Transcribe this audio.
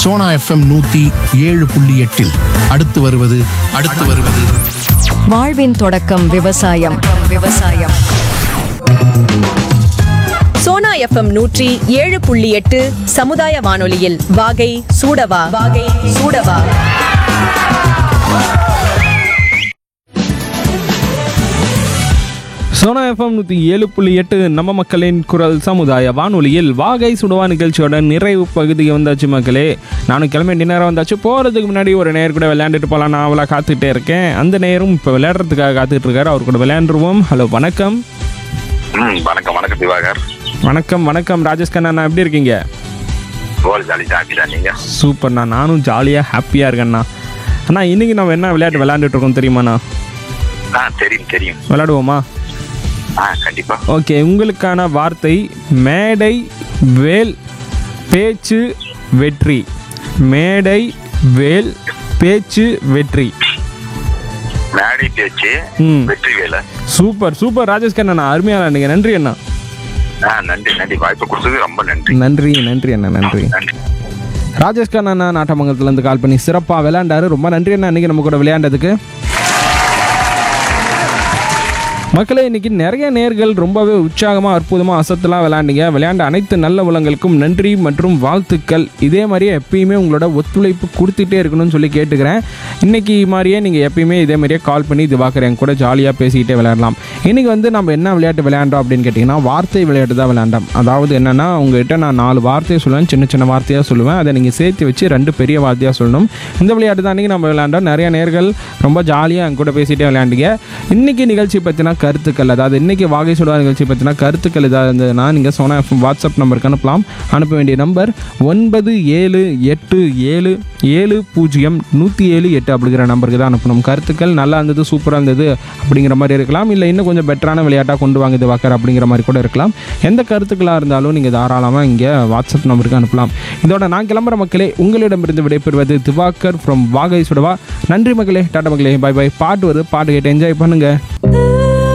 Sona FM நூத்தி ஏழு புள்ளி எட்டில் அடுத்து வருவது அடுத்து வருவது வாழ்வின் தொடக்கம் விவசாயம் விவசாயம் சோனா எஃப்எம் நூற்றி ஏழு புள்ளி எட்டு சமுதாய வானொலியில் வாகை சூடவா வாகை சூடவா சோனா எஃப்எம் நூற்றி ஏழு புள்ளி எட்டு நம்ம மக்களின் குரல் சமுதாய வானொலியில் வாகை சுடுவா நிகழ்ச்சியோட நிறைவு பகுதிக்கு வந்தாச்சு மக்களே நானும் கிளம்பி நேரம் வந்தாச்சு போகிறதுக்கு முன்னாடி ஒரு நேர் கூட விளையாண்டுட்டு போகலாம் நான் அவளை காத்துக்கிட்டே இருக்கேன் அந்த நேரம் இப்போ விளையாடுறதுக்காக காத்துட்டு இருக்காரு அவர் கூட விளையாண்டுருவோம் ஹலோ வணக்கம் ம் வணக்கம் வணக்கம் திவாகர் வணக்கம் வணக்கம் ராஜேஷ் கண்ணா எப்படி இருக்கீங்க கோல் ஜாலி ஜாக்கி தான் நீங்க சூப்பர்ண்ணா நானும் ஜாலியாக ஹாப்பியாக இருக்கேண்ணா அண்ணா இன்னைக்கு நம்ம என்ன விளையாட்டு விளையாண்டுட்டு இருக்கோம் தெரியுமாண்ணா ஆ தெரியும் தெரியும் விளையாடுவோமா ஆ கண்டிப்பா ஓகே உங்களுக்கான வார்த்தை மேடை வேல் பேச்சு வெற்றி மேடை வேல் பேச்சு வெற்றி மேடை பேச்சு ம். வெற்றி வேலை சூப்பர் சூப்பர் ராஜேஷ் கண்ணா அருமையான நீங்கள் நன்றி அண்ணா ஆ நன்றி நன்றி வாய்ப்பு கொடுத்தது ரொம்ப நன்றி நன்றி நன்றி அண்ணா நன்றி நன்றி ராஜேஷ் கண்ணா நாட்டமங்கலத்துலேருந்து கால் பண்ணி சிறப்பாக விளையாண்டாரு ரொம்ப நன்றி அண்ணா இன்னைக்கு நம்ம கூட விளையாண்டதுக்கு மக்களே இன்னைக்கு நிறைய நேர்கள் ரொம்பவே உற்சாகமாக அற்புதமாக அசத்தலாம் விளையாண்டீங்க விளையாண்ட அனைத்து நல்ல உலங்களுக்கும் நன்றி மற்றும் வாழ்த்துக்கள் இதே மாதிரியே எப்பயுமே உங்களோட ஒத்துழைப்பு கொடுத்துட்டே இருக்கணும்னு சொல்லி கேட்டுக்கிறேன் இன்னைக்கு மாதிரியே நீங்கள் எப்பயுமே இதே மாதிரியே கால் பண்ணி திவாகர் என் கூட ஜாலியாக பேசிக்கிட்டே விளையாடலாம் இன்னைக்கு வந்து நம்ம என்ன விளையாட்டு விளையாண்டோம் அப்படின்னு கேட்டிங்கன்னா வார்த்தை விளையாட்டு தான் விளையாண்டோம் அதாவது என்னென்னா உங்ககிட்ட நான் நாலு வார்த்தையை சொல்லுவேன் சின்ன சின்ன வார்த்தையாக சொல்லுவேன் அதை நீங்கள் சேர்த்து வச்சு ரெண்டு பெரிய வார்த்தையாக சொல்லணும் இந்த விளையாட்டு தான் அன்றைக்கி நம்ம விளையாண்டோம் நிறைய நேர்கள் ரொம்ப ஜாலியாக என் கூட பேசிகிட்டே விளையாண்டீங்க இன்னைக்கு நிகழ்ச்சி பற்றின கருத்துக்கள் அதாவது இன்னைக்கு வாகை சுடுவா நிகழ்ச்சி பற்றின கருத்துக்கள் ஏதாவது இருந்ததுன்னா நீங்கள் சோனா எஃப்எம் வாட்ஸ்அப் நம்பருக்கு அனுப்பலாம் அனுப்ப வேண்டிய நம்பர் ஒன்பது ஏழு எட்டு ஏழு ஏழு பூஜ்ஜியம் நூற்றி ஏழு எட்டு அப்படிங்கிற நம்பருக்கு தான் அனுப்பணும் கருத்துக்கள் நல்லா இருந்தது சூப்பராக இருந்தது அப்படிங்கிற மாதிரி இருக்கலாம் இல்லை இன்னும் கொஞ்சம் பெட்டரான விளையாட்டாக கொண்டு வாங்க இது வாக்கர் அப்படிங்கிற மாதிரி கூட இருக்கலாம் எந்த கருத்துக்களாக இருந்தாலும் நீங்கள் தாராளமாக இங்கே வாட்ஸ்அப் நம்பருக்கு அனுப்பலாம் இதோட நான் கிளம்புற மக்களே உங்களிடமிருந்து விடைபெறுவது திவாகர் ஃப்ரம் வாகை சுடவா நன்றி மக்களே டாடா மக்களே பை பை பாட்டு வருது பாட்டு கேட்டு என்ஜாய் பண்ணுங்கள்